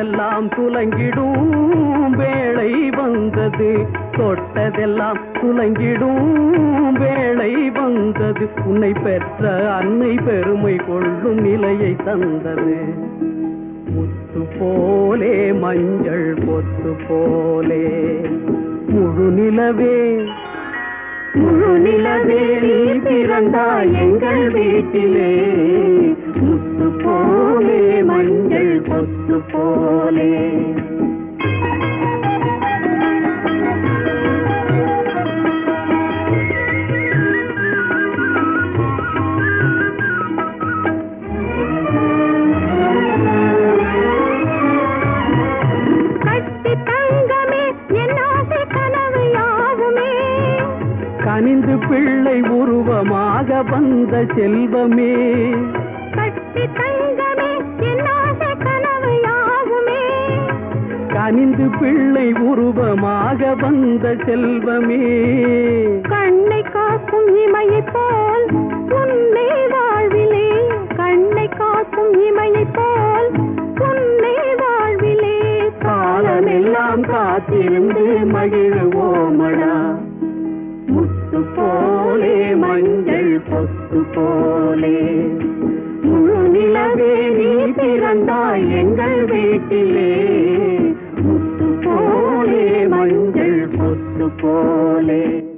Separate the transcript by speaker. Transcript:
Speaker 1: தொட்டதெல்லாம் துலங்கிடும் வேளை வந்தது தொட்டதெல்லாம் துலங்கிடும் வேளை வந்தது உன்னை பெற்ற அன்னை பெருமை கொள்ளும் நிலையை தந்தது முத்து போலே மஞ்சள் கொத்து போலே முழு நிலவே முழு நிலவே நீ பிறந்தாய் எங்கள் வீட்டிலே முத்து போலே மஞ்சள் கொத்து போலே
Speaker 2: கட்டி தங்கமே என் ஆசை கனவு யாவுமே
Speaker 1: கனிந்து பிள்ளை உருவமாக வந்த செல்வமே
Speaker 2: கட்டி தங்கமே என் ஆசை கனவு யாவுமே
Speaker 1: கனிந்து பிள்ளை உருவமாக வந்த செல்வமே
Speaker 2: கண்ணை காக்கும் இமையை போல் உன்னை வாழ்விலே கண்ணை காக்கும் இமையை போல் உன்னை வாழ்விலே
Speaker 1: காலமெல்லாம் காத்திருந்து மகிழ்வோமடா முத்து போலே மஞ்சள் பொத்து போலே முழு நிலவே நீ பிறந்தாய் எங்கள் வீட்டிலே முத்து போலே மஞ்சள் பொத்து போலே